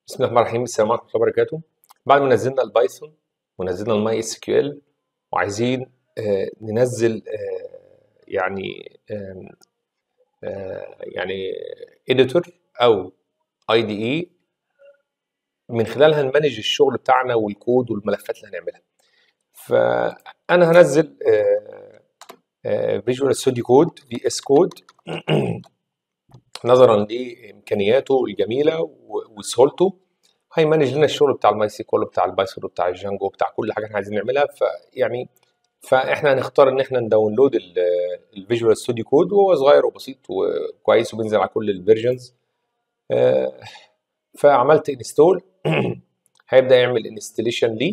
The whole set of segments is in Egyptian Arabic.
بسم الله الرحمن الرحيم السلام عليكم ورحمه الله وبركاته بعد ما نزلنا البايثون ونزلنا الماي اس كيو ال وعايزين آه، ننزل آه، يعني آم، آه، يعني اديتور او اي دي اي من خلالها نمانج الشغل بتاعنا والكود والملفات اللي هنعملها فانا هنزل فيجوال ستوديو كود في اس كود نظرا لامكانياته الجميله و- وسهولته هيمانج لنا الشغل بتاع الماي سيكوال بتاع البايثون بتاع الجانجو بتاع كل حاجه احنا عايزين نعملها فيعني فاحنا هنختار ان احنا نداونلود الفيجوال ستوديو كود وهو صغير وبسيط وكويس وبينزل على كل الفيرجنز فعملت انستول هيبدا يعمل انستليشن ليه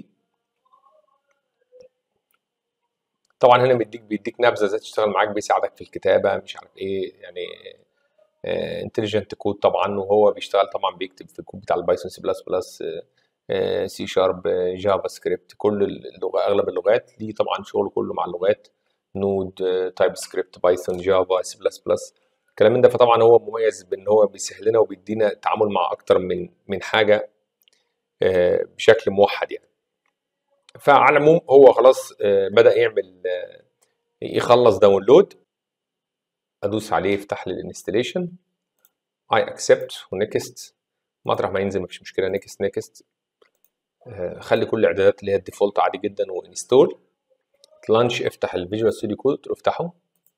طبعا هنا بيديك بيديك نبذه ازاي تشتغل معاك بيساعدك في الكتابه مش عارف ايه يعني انتليجنت كود طبعا وهو بيشتغل طبعا بيكتب في الكود بتاع البايثون سي بلس بلس سي شارب جافا سكريبت كل اللغة اغلب اللغات ليه طبعا شغله كله مع اللغات نود تايب سكريبت بايثون جافا سي بلس بلس الكلام من ده فطبعا هو مميز بان هو بيسهل لنا وبيدينا تعامل مع اكتر من من حاجه آه، بشكل موحد يعني فعلى العموم هو خلاص آه، بدا يعمل آه، يخلص داونلود ادوس عليه يفتح لي الانستليشن اي اكسبت ونكست مطرح ما ينزل مفيش مشكله نكست نكست خلي كل الاعدادات اللي هي الديفولت عادي جدا وانستول لانش افتح الفيجوال ستوديو كود تروح افتحه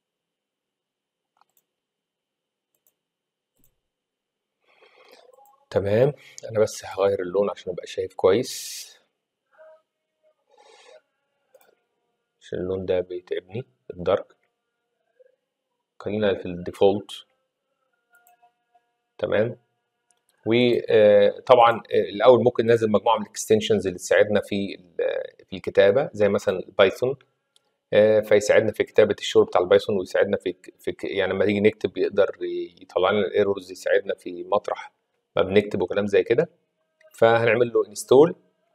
تمام انا بس هغير اللون عشان ابقى شايف كويس عشان اللون ده بيتعبني الدارك خلينا في الديفولت تمام وطبعا الاول ممكن ننزل مجموعه من الاكستنشنز اللي تساعدنا في ال- في الكتابه زي مثلا البايثون آه، فيساعدنا في كتابه الشغل بتاع البايثون ويساعدنا في في ك- يعني لما نيجي نكتب يقدر يطلع لنا الايرورز يساعدنا في مطرح ما بنكتب وكلام زي كده فهنعمل له انستول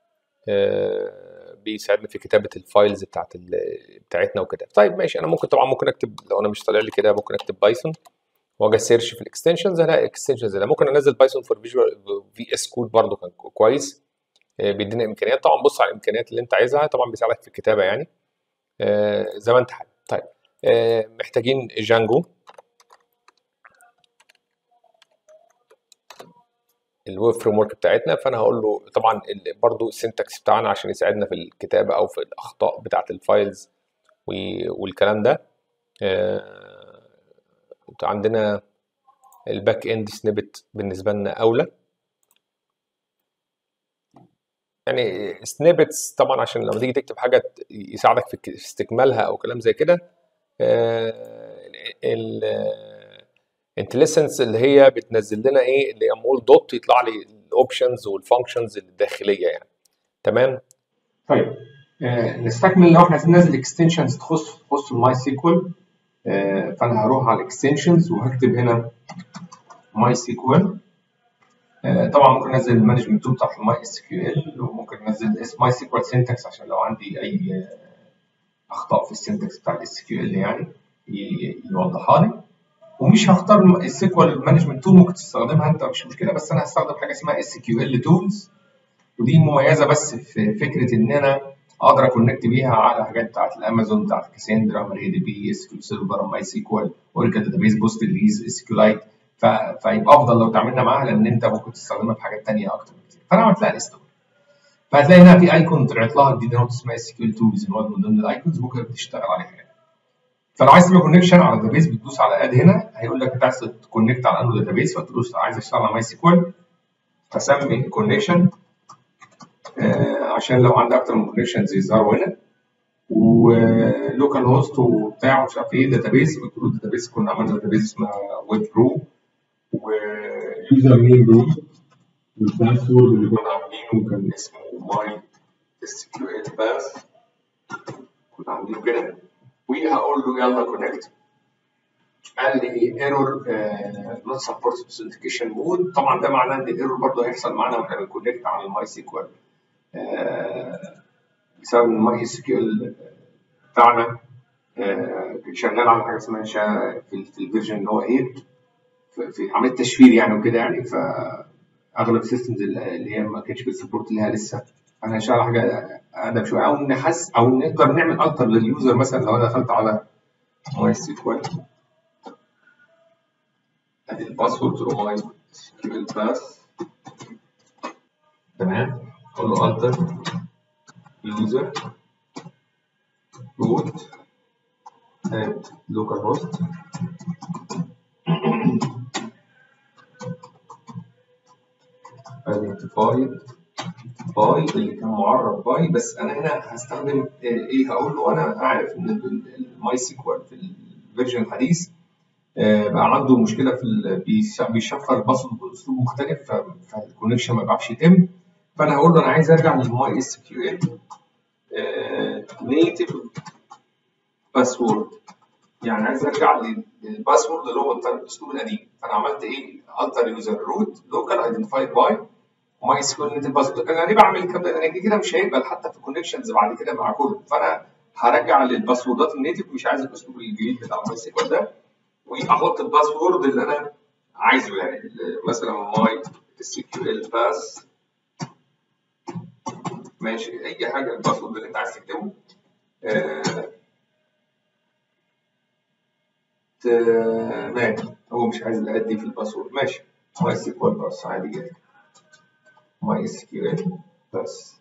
بيساعدنا في كتابه الفايلز بتاعت ال- بتاعتنا وكده طيب ماشي انا ممكن طبعا ممكن اكتب لو انا مش طالع لي كده ممكن اكتب بايثون واجي سيرش في الاكستنشنز هلاقي اكستنشنز ده ممكن انزل بايثون فور فيجوال في اس كود برضه كان كويس آه، بيدينا امكانيات طبعا بص على الامكانيات اللي انت عايزها طبعا بيساعدك في الكتابه يعني آه، زي ما انت حابب طيب آه، محتاجين جانجو الويب فريم ورك بتاعتنا فانا هقول له طبعا ال- برضو السنتكس بتاعنا عشان يساعدنا في الكتابه او في الاخطاء بتاعه الفايلز و- والكلام ده آه، عندنا الباك اند سنيبت بالنسبه لنا اولى يعني سنيبتس طبعا عشان لما تيجي تكتب حاجه ت- يساعدك في ك- في استكمالها او كلام زي كده الانتليسنس اللي هي بتنزل لنا ايه اللي هي مول دوت يطلع لي الاوبشنز والفانكشنز الداخليه يعني تمام طيب آه نستكمل لو احنا عايزين ننزل اكستنشنز تخص تخص الماي سيكوال آه فانا هروح على الاكستنشنز وهكتب هنا ماي سيكوال آه طبعا ممكن انزل المانجمنت تول بتاعت الماي اس كيو ال وممكن انزل اس ماي سيكوال سينتكس عشان لو عندي اي آه، اخطاء في السينتكس بتاع الاس كيو ال يعني ي- يوضحها لي ومش هختار الم- السيكوال مانجمنت تول ممكن تستخدمها انت مش مشكله بس انا هستخدم حاجه اسمها اس كيو ال تولز ودي مميزه بس في فكره ان انا اقدر اكونكت بيها على حاجات بتاعت الامازون بتاعت كاساندرا ماري دي بي اس كيو سيرفر ماي سيكوال اوريكل داتابيس بوست جريز اس كيو لايت فيبقى افضل لو تعاملنا معاها لان انت ممكن تستخدمها في حاجات تانيه اكتر بكتير فانا عملت لها انستول فهتلاقي هنا في ايكون طلعت لها جديده نوت اسمها اس كيو ال تولز اللي هو من ضمن الايكونز ممكن تشتغل عليها يعني. فلو عايز تعمل كونكشن على الداتابيس بتدوس على اد هنا هيقول لك انت عايز تكونكت على انه داتابيس فتدوس عايز اشتغل على ماي سيكوال فسمي كونكشن آه، عشان لو عندك اكتر من كونكشنز يظهروا هنا ولوكال هوست وبتاع مش عارف ايه داتابيس قلت له داتابيس كنا عملنا داتابيس اسمها ويب برو ويوزر نيم برو والباسورد اللي كنا عاملينه كان اسمه ماي اس كيو ال باس كنا عاملينه كده وهقول له يلا كونكت قال لي ايرور نوت سبورت اوثنتيكيشن مود طبعا ده معناه ان الايرور برضه هيحصل معانا واحنا بنكونكت على الماي سيكوال بسبب ان الماي اس كيو ال بتاعنا آه، شغال على حاجه اسمها شا- في في الفيرجن اللي هو 8 في في عمليه تشفير يعني وكده يعني ف اغلب السيستمز اللي هي ما كانتش بتسبورت ليها لسه انا هشتغل على حاجه اقدم شويه او نحس او نقدر نعمل التر لليوزر مثلا لو انا دخلت على ماي سيكوال ادي الباسورد له ماي سيكوال باس تمام اقول له التر يوزر روت at localhost identified باي اللي كان معرف باي بس انا هنا هستخدم ايه هقول له انا عارف ان الماي سيكوال في الفيرجن الحديث بقى عنده مشكله في بيشفر الباسورد باسلوب مختلف فالكونكشن ما بيعرفش يتم فانا هقول له انا عايز ارجع للماي اس كيو ال نيتف باسورد يعني عايز ارجع للباسورد اللي هو الاسلوب القديم فانا عملت ايه التر يوزر روت لوكال ايدنتيفايد باي ماي سكوير نيتف باسورد انا ليه بعمل الكلام ده؟ لان كده مش هيقبل حتى في الكونكشنز بعد كده مع كله فانا هرجع للباسوردات النيتف مش عايز الاسلوب الجديد بتاع ماي سيكوال ده واحط الباسورد اللي انا عايزه يعني مثلا ماي اس كيو ال باس ماشي اي حاجه الباسورد اللي انت عايز تكتبه آه تمام هو مش عايز الادي في الباسورد ماشي ماي سيكوال باس عادي جدا ماي اس كيو ال بس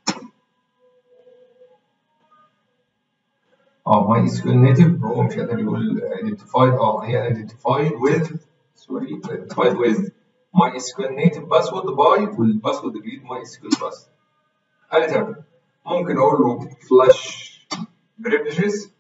اه ماي اس كيو ال نيتف هو مش قادر يقول identified اه هي identified with سوري identified with ماي اس كيو ال نيتف باسورد باي والباسورد الجديد ماي اس كيو ال باس قال تمام ممكن اقول له فلاش بريفليجز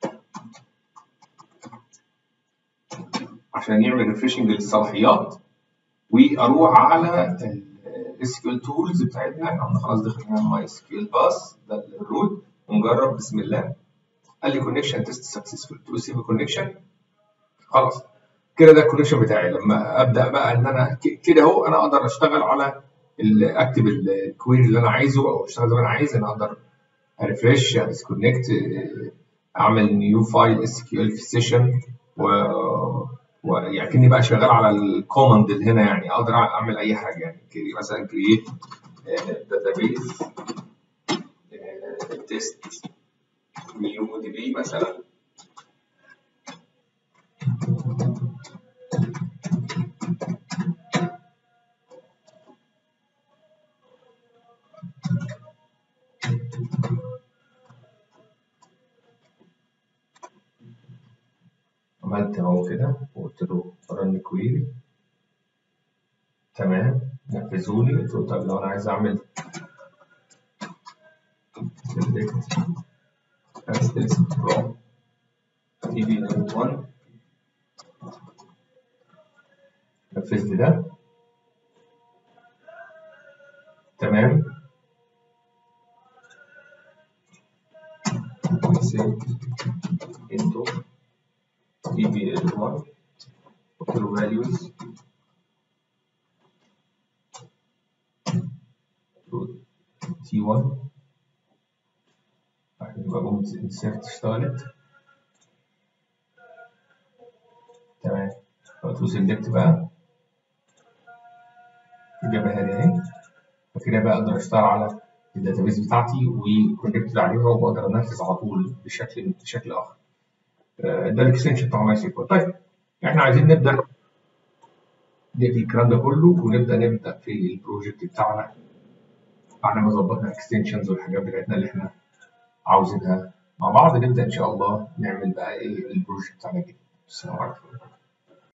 عشان يعمل ريفريشنج للصلاحيات واروح على الاس كيو ال تولز بتاعتنا احنا خلاص دخلنا ماي اس كيو ال باس ده الروت ونجرب بسم الله قال لي كونكشن تيست سكسسفول تو سيف كونكشن خلاص كده ده الكونكشن بتاعي لما ابدا بقى ان انا كده اهو انا اقدر اشتغل على اكتب الكويري اللي انا عايزه او اشتغل زي ما انا عايز انا اقدر اريفريش ديسكونكت اعمل نيو فايل اس كيو ال في السيشن و ويعني كاني بقى شغال على الكوماند اللي هنا يعني اقدر اعمل اي حاجه يعني مثلا كرييت داتابيز تيست نيو دي بي مثلا عملت اهو كده وقلت له رن كويري تمام نفذوا لي قلت له طب لو انا عايز اعمل select access from tb1 نفذ لي ده تمام into tbl1 قلت له values t1 بعدين يبقى جملة insert اشتغلت تمام قلت له select بقى جابها لي اهي فكده بقى اقدر اشتغل على الداتابيز بتاعتي وكونكتد عليها وبقدر انفذ على طول بشكل بشكل اخر ده الاكستنشن بتاع ماي سيكوال طيب احنا عايزين نبدا نقفل الكلام ده كله ونبدا نبدا في البروجكت بتاعنا بعد ما ظبطنا الاكستنشنز والحاجات بتاعتنا اللي احنا عاوزينها مع بعض نبدا ان شاء الله نعمل بقى ايه البروجكت بتاعنا جديد السلام عليكم